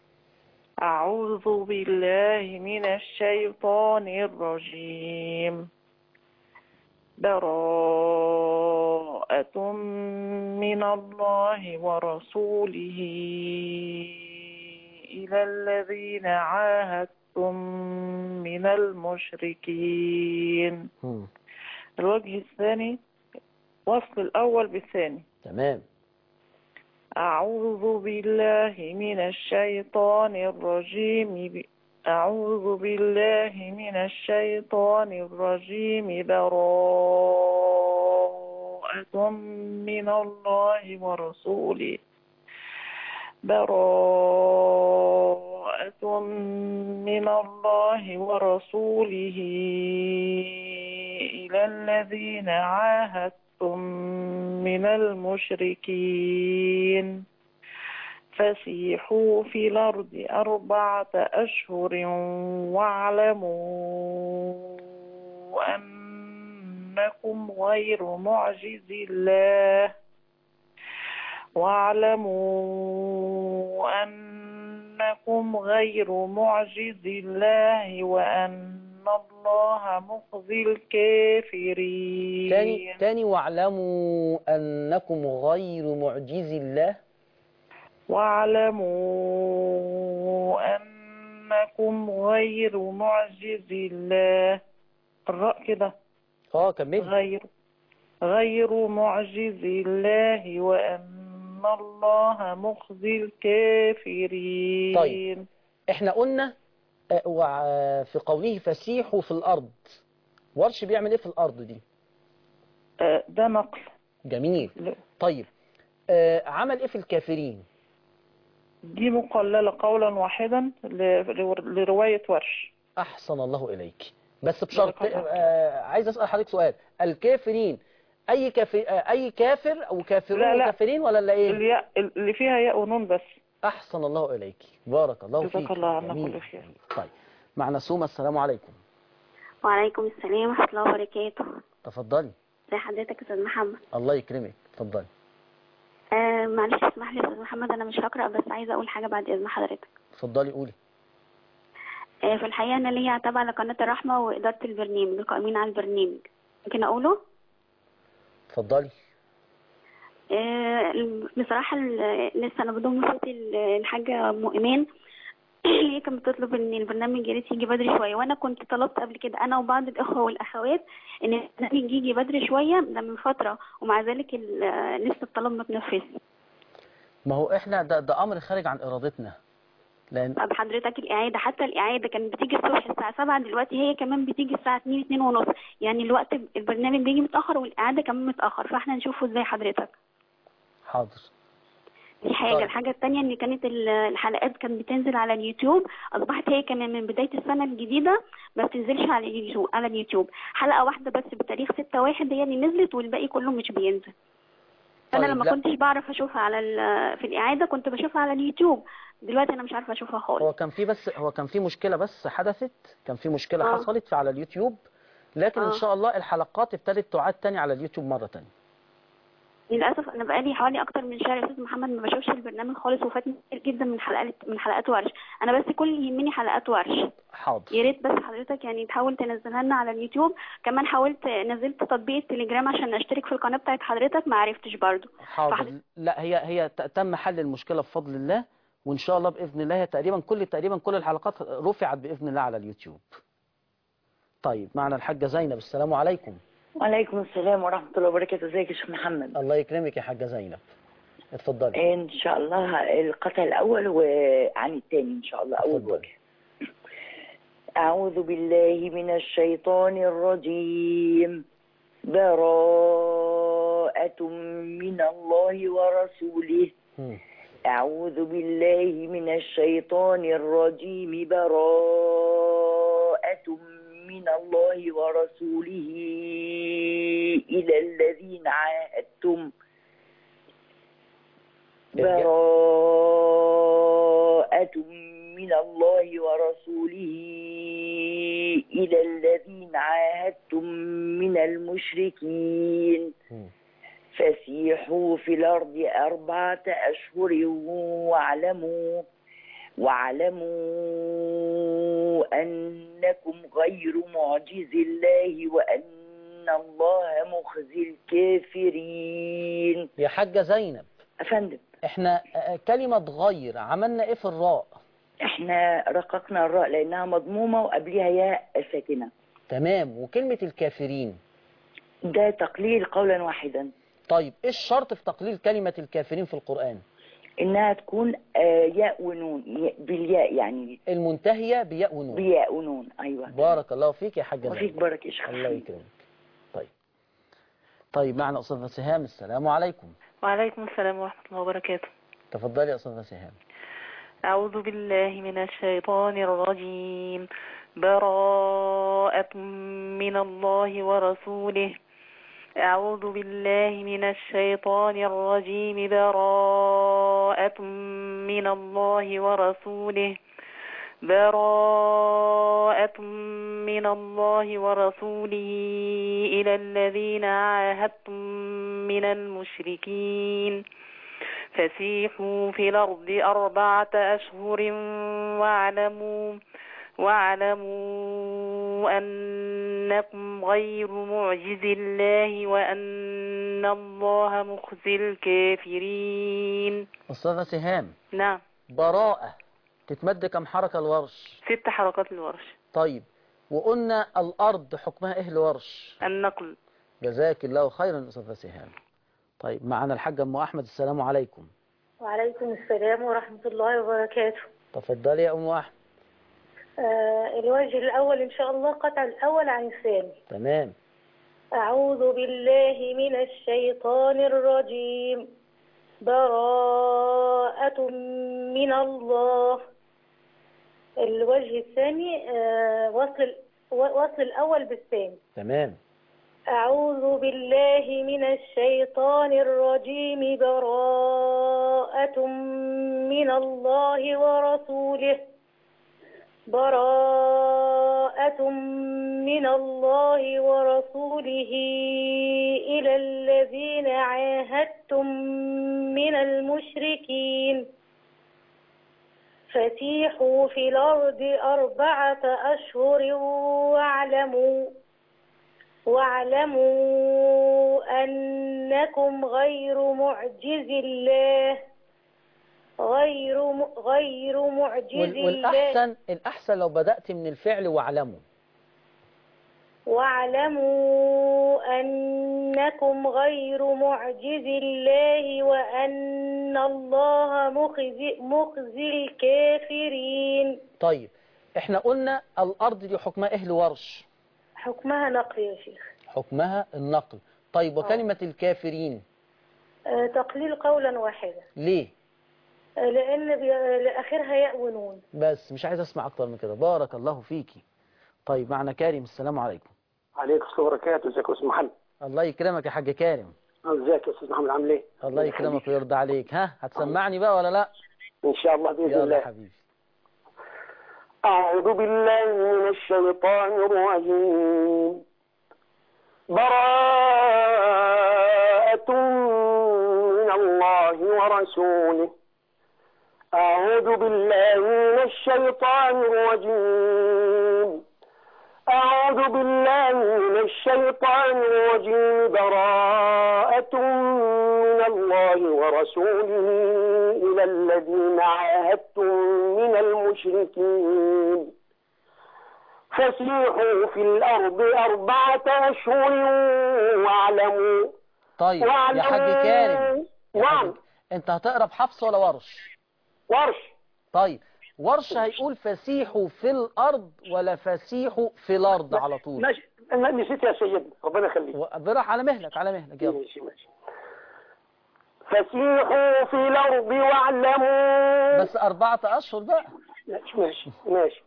أعوذ بالله من الشيطان الرجيم براءة من الله ورسوله إلى الذين عاهدتم من المشركين مم. الوجه الثاني وصل الأول بالثاني تمام أعوذ بالله من الشيطان الرجيم ب- أعوذ بالله من الشيطان الرجيم براءة من الله ورسوله براءة من الله ورسوله إلى الذين عاهدتم من المشركين فسيحوا في الأرض أربعة أشهر واعلموا أنكم غير معجز الله واعلموا أنكم غير معجز الله وأن الله مخزي الكافرين تاني تاني واعلموا أنكم غير معجز الله واعلموا أنكم غير معجز الله الراء كده اه كمل غير غير معجز الله وأن الله مخزي الكافرين طيب. احنا قلنا آه، وع- في قوله فسيحوا في الأرض ورش بيعمل ايه في الأرض دي آه، ده نقل جميل ل- طيب آه، عمل ايه في الكافرين دي مقللة قولا واحدا ل- ل- لرواية ورش أحسن الله إليك بس بشرط بارك الله. آه، عايز أسأل حضرتك سؤال الكافرين أي كافر آه، أي كافر أو كافرون لا، لا. وكافرين ولا لا إيه الياء اللي فيها ياء ونون بس أحسن الله إليك بارك الله جزاك فيك الله عنا جميل. كل خير. طيب معنا سومة السلام عليكم وعليكم السلام ورحمة الله وبركاته تفضلي ازي حضرتك يا استاذ محمد الله يكرمك تفضلي آه معلش اسمح لي يا استاذ محمد انا مش هقرا بس عايزه اقول حاجه بعد اذن حضرتك تفضلي قولي آه في الحقيقه انا ليا تابعه لقناه الرحمه واداره البرنامج القائمين على البرنامج ممكن اقوله تفضلي آه بصراحه ال- لسه انا بضم صوتي ال- الحاجه ام ايمان هي كانت بتطلب ان البرنامج يا ريت يجي بدري شويه وانا كنت طلبت قبل كده انا وبعض الاخوه والاخوات ان البرنامج يجي بدري شويه ده من فتره ومع ذلك ال- لسه الطلب ما اتنفذش ما هو إحنا ده, ده أمر خارج عن إرادتنا لأن طب حضرتك الإعادة حتى الإعادة كانت بتيجي الصبح الساعة 7 دلوقتي هي كمان بتيجي الساعة 2 2 ونص يعني الوقت البرنامج بيجي متأخر والإعادة كمان متأخر فاحنا نشوفه ازاي حضرتك حاضر دي حاجة طيب. الحاجة التانية ان كانت ال- الحلقات كانت بتنزل على اليوتيوب أصبحت هي كمان من بداية السنة الجديدة ما بتنزلش على اليوتيوب على اليوتيوب حلقة واحدة بس بتاريخ 6 واحد هي اللي نزلت والباقي كله مش بينزل فأنا طيب، لما لا. كنتش بعرف أشوفها على ال- في الإعادة كنت بشوفها على اليوتيوب دلوقتي أنا مش عارفة أشوفها خالص هو كان في بس هو كان في مشكلة بس حدثت كان في مشكلة آه. حصلت في على اليوتيوب لكن إن آه. شاء الله الحلقات ابتدت تعاد تاني على اليوتيوب مرة تانية للاسف انا بقالي حوالي اكتر من شهر يا استاذ محمد ما بشوفش البرنامج خالص وفاتني كتير جدا من حلقات من حلقات ورش انا بس كل اللي يهمني حلقات ورش يا حاضر ريت بس حضرتك يعني تحاول تنزلها لنا على اليوتيوب كمان حاولت نزلت تطبيق التليجرام عشان اشترك في القناه بتاعت حضرتك ما عرفتش برضو حاضر فحضرتك- لا هي هي ت- تم حل المشكلة بفضل الله وإن شاء الله بإذن الله هي تقريبا كل تقريبا كل الحلقات رفعت بإذن الله على اليوتيوب طيب معنا الحاجة زينب السلام عليكم وعليكم السلام ورحمة الله وبركاته ازيك يا شيخ محمد الله يكرمك يا حاجة زينب اتفضلي ان شاء الله القطع الاول وعن الثاني ان شاء الله اول اتفضل. وجه اعوذ بالله من الشيطان الرجيم براءة من الله ورسوله مم. أعوذ بالله من الشيطان الرجيم براءة من الله ورسوله إلى الذين عاهدتم براءة من الله ورسوله إلى الذين عاهدتم من المشركين مم. فسيحوا في الأرض أربعة أشهر واعلموا واعلموا أنكم غير معجز الله وأن الله مخزي الكافرين يا حاجة زينب أفندم احنا آه، كلمة غير عملنا ايه في الراء احنا رققنا الراء لأنها مضمومة وقبلها ياء ساكنة تمام وكلمة الكافرين ده تقليل قولا واحدا طيب ايه الشرط في تقليل كلمة الكافرين في القرآن انها تكون آه، ياء ونون ي- بالياء يعني المنتهية بياء ونون بياء ونون ايوه بارك الله فيك يا حاجة وفيك نايمة. بركة يا شيخ الله يكرمك طيب طيب معنا أستاذة سهام السلام عليكم وعليكم السلام ورحمة الله وبركاته تفضلي يا أستاذة سهام أعوذ بالله من الشيطان الرجيم براءة من الله ورسوله أعوذ بالله من الشيطان الرجيم براءة من الله ورسوله براءة من الله ورسوله إلى الذين عاهدتم من المشركين فسيحوا في الأرض أربعة أشهر واعلموا واعلموا أنكم غير معجز الله وأن الله مخزي الكافرين أستاذة سهام نعم براءة تتمد كم حركة الورش ست حركات الورش طيب وقلنا الأرض حكمها إيه الورش النقل جزاك الله خيرا أستاذة سهام طيب معنا الحاج أم أحمد السلام عليكم وعليكم السلام ورحمة الله وبركاته تفضلي يا أم أحمد آه الوجه الأول إن شاء الله قطع الأول عن الثاني تمام أعوذ بالله من الشيطان الرجيم براءة من الله الوجه الثاني آه وصل وصل الأول بالثاني تمام أعوذ بالله من الشيطان الرجيم براءة من الله ورسوله براءة من الله ورسوله إلى الذين عاهدتم من المشركين فسيحوا في الأرض أربعة أشهر واعلموا واعلموا أنكم غير معجز الله غير م... غير معجز وال- الله والأحسن الأحسن لو بدأت من الفعل واعلموا واعلموا أنكم غير معجز الله وأن الله مخزي, مخزي الكافرين طيب احنا قلنا الأرض دي حكمها إيه الورش حكمها نقل يا شيخ حكمها النقل طيب وكلمة الكافرين آه، تقليل قولا واحدا ليه آه، لأن بي- لآخرها ياء ونون بس مش عايز اسمع اكتر من كده بارك الله فيكي طيب معنا كريم السلام عليكم عليكم السلام وبركاته ازيك يا استاذ محمد الله يكرمك يا حاج كريم ازيك يا استاذ محمد عامل ايه الله يكرمك ويرضى عليك ها هتسمعني بقى ولا لا ان شاء الله باذن يلا يا الله حبيبي اعوذ بالله من الشيطان الرجيم براءة من الله ورسوله أعوذ بالله من الشيطان الرجيم أعوذ بالله من الشيطان الرجيم براءة من الله ورسوله إلى الذين عاهدتم من المشركين فسيحوا في الأرض أربعة أشهر واعلموا طيب يا حاج واعلموا- كريم يا نعم حاج انت هتقرا بحفص ولا ورش ورش طيب ورش هيقول فسيحوا في الارض ولا فسيحوا في الارض على طول ماشي أنا نسيت يا سيدنا ربنا يخليك براح على مهلك على مهلك يلا ماشي ماشي فسيحوا في الأرض واعلموا بس أربعة أشهر بقى ماشي ماشي ماشي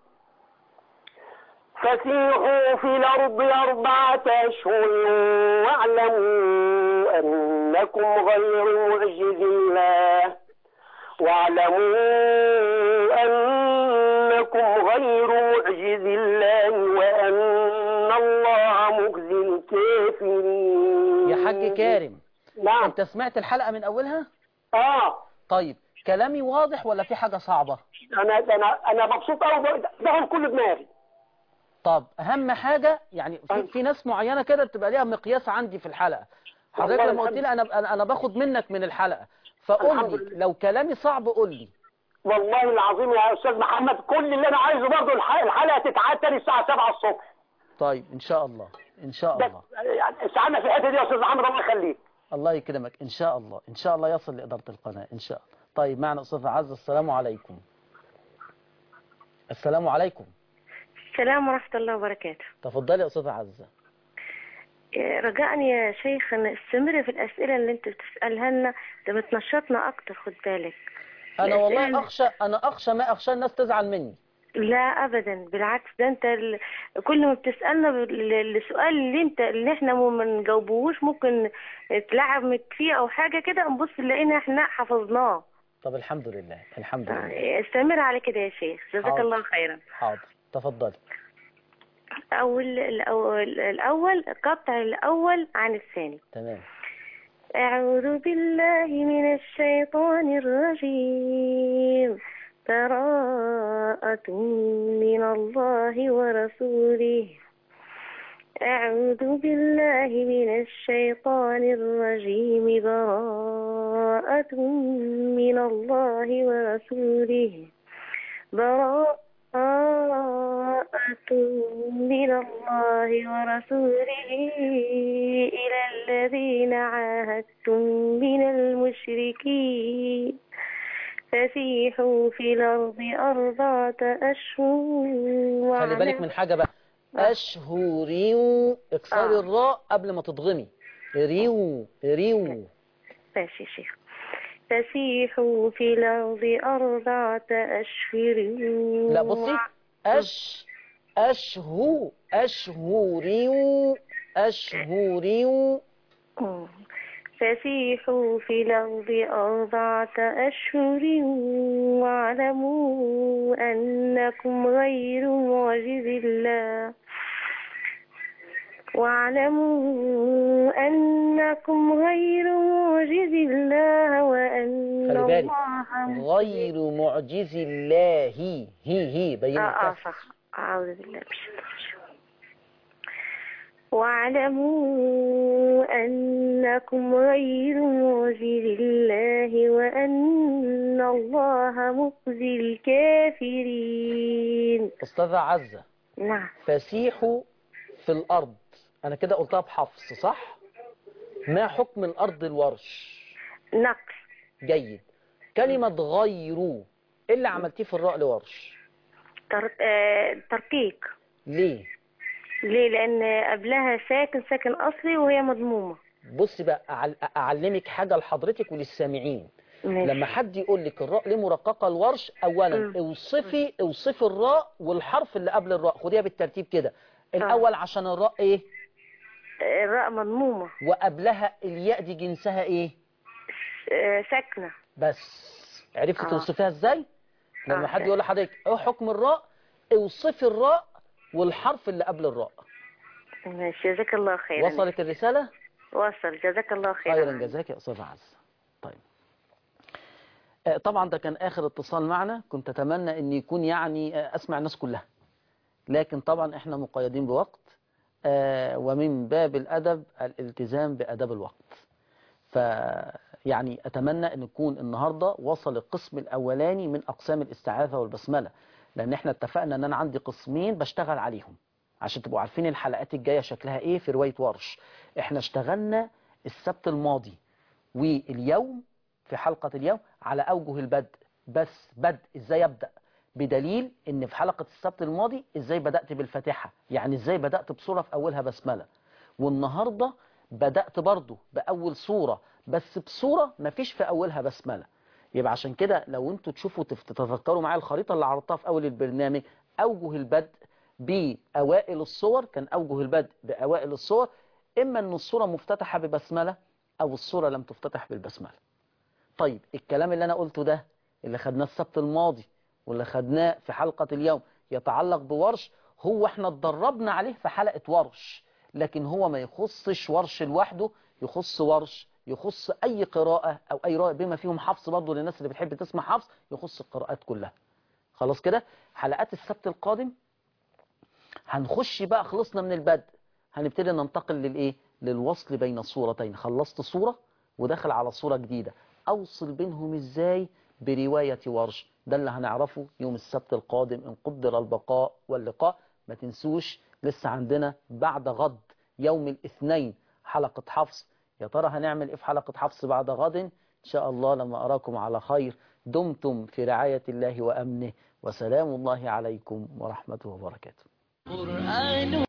فسيحوا في الأرض أربعة أشهر واعلموا أنكم غير معجز الله واعلموا أنكم غير معجز الله وأن الله مخزي الكافرين يا حاج كارم نعم انت سمعت الحلقة من أولها اه طيب كلامي واضح ولا في حاجة صعبة انا انا انا مبسوط قوي دخل كل دماغي طب أهم حاجة يعني في, في ناس معينة كده بتبقى ليها مقياس عندي في الحلقة حضرتك والله لما قلت الحمد لي أنا أنا أنا باخد منك من الحلقة فقول الحمد لي لو كلامي صعب قول لي والله العظيم يا استاذ محمد كل اللي انا عايزه برضه الح- الحلقه تتعاد تاني الساعه 7 الصبح طيب إن شاء الله إن شاء بس الله يعني ساعدنا في الحته دي يا استاذ محمد الله يخليك الله يكرمك إن شاء الله إن شاء الله يصل لإدارة القناة إن شاء الله طيب معنا أستاذة عزة السلام عليكم السلام عليكم السلام ورحمة الله وبركاته تفضلي يا أستاذة عزة إيه، رجاء يا شيخ ان استمر في الأسئلة اللي انت بتسألها لنا ده بتنشطنا أكتر خد بالك أنا الأسئلة- والله أخشى أنا أخشى ما أخشى الناس تزعل مني لا أبدا بالعكس ده انت ال... كل ما بتسألنا بال- السؤال اللي انت اللي احنا ما نجاوبوهوش ممكن تلعبك فيه أو حاجة كده نبص نلاقينا احنا حفظناه طب الحمد لله الحمد لله إيه، استمر على كده يا شيخ جزاك حاضر. الله خيرا حاضر تفضلي أول الأول, الأول قطع الأول عن الثاني تمام أعوذ بالله من الشيطان الرجيم براءة من الله ورسوله أعوذ بالله من الشيطان الرجيم براءة من الله ورسوله براءة من الله ورسوله إلى الذين عاهدتم من المشركين فسيحوا في الأرض أربعة أشهر خلي بالك من حاجة بقى أشهر ريو اكسري آه. الراء قبل ما تضغمي ريو ريو ماشي يا شيخ فسيحوا في الأرض أربعة أشهر لا بصي أش أشهو أشهوريو أشهوريو مم. فسيحوا في الأرض أربعة أشهر واعلموا أنكم غير معجز الله واعلموا أنكم غير معجز الله وأن خلي بالك الله غير معجز الله هي هي هي بين آه آه الكف صح أعوذ بالله من الشيطان الرجيم واعلموا أنكم غير معجز الله وأن الله مخزي الكافرين أستاذة عزة نعم فسيحوا في الأرض أنا كده قلتها بحفص صح ما حكم الأرض الورش نقص جيد كلمة غيروا إيه اللي عملتيه في الراء لورش تر... آه... ترقيق ليه ليه لأن قبلها ساكن ساكن أصلي وهي مضمومة بصي بقى أعل- أعلمك حاجة لحضرتك وللسامعين ماشي. لما حد يقول لك الراء ليه مرققة الورش أولا مم. اوصفي اوصفي الراء والحرف اللي قبل الراء خديها بالترتيب كده الأول عشان الراء إيه الراء مضمومة وقبلها الياء دي جنسها إيه آه، ساكنة بس عرفتي آه. توصفيها إزاي لما آه، حد حلو. يقول لحضرتك إيه حكم الراء اوصفي الراء والحرف اللي قبل الراء ماشي جزاك الله خيرا وصلت الرسالة وصل جزاك الله خيرا خيرا جزاك يا أستاذ عز طيب آه، طبعا ده كان آخر اتصال معنا كنت أتمنى أن يكون يعني آه، أسمع الناس كلها لكن طبعا إحنا مقيدين بوقت آه، ومن باب الأدب الالتزام بأدب الوقت فيعني أتمنى أن يكون النهاردة وصل القسم الأولاني من أقسام الاستعاذة والبسملة لأن إحنا اتفقنا أن أنا عندي قسمين بشتغل عليهم عشان تبقوا عارفين الحلقات الجاية شكلها إيه في رواية ورش إحنا اشتغلنا السبت الماضي واليوم في حلقة اليوم على أوجه البدء بس بدء إزاي أبدأ بدليل ان في حلقة السبت الماضي ازاي بدأت بالفاتحة يعني ازاي بدأت بصورة في اولها بسملة والنهاردة بدأت برضو بأول صورة بس بصورة مفيش في أولها بسملة يبقى عشان كده لو انتوا تشوفوا تف- تتذكروا معايا الخريطة اللي عرضتها في أول البرنامج أوجه البدء بأوائل الصور كان أوجه البدء بأوائل الصور إما أن الصورة مفتتحة ببسملة أو الصورة لم تفتتح بالبسملة طيب الكلام اللي أنا قلته ده اللي خدناه السبت الماضي واللي خدناه في حلقة اليوم يتعلق بورش هو احنا اتدربنا عليه في حلقة ورش لكن هو ما يخصش ورش لوحده يخص ورش يخص أي قراءة أو أي رواية بما فيهم حفص برضه للناس اللي بتحب تسمع حفص يخص القراءات كلها خلاص كده حلقات السبت القادم هنخش بقى خلصنا من البدء هنبتدي ننتقل للايه للوصل بين الصورتين خلصت صورة وداخل على صورة جديدة اوصل بينهم ازاي برواية ورش ده اللي هنعرفه يوم السبت القادم ان قدر البقاء واللقاء ما تنسوش لسه عندنا بعد غد يوم الاثنين حلقة حفص يا ترى هنعمل ايه في حلقة حفص بعد غد إن شاء الله لما أراكم على خير دمتم في رعاية الله وأمنه وسلام الله عليكم ورحمته وبركاته قرآن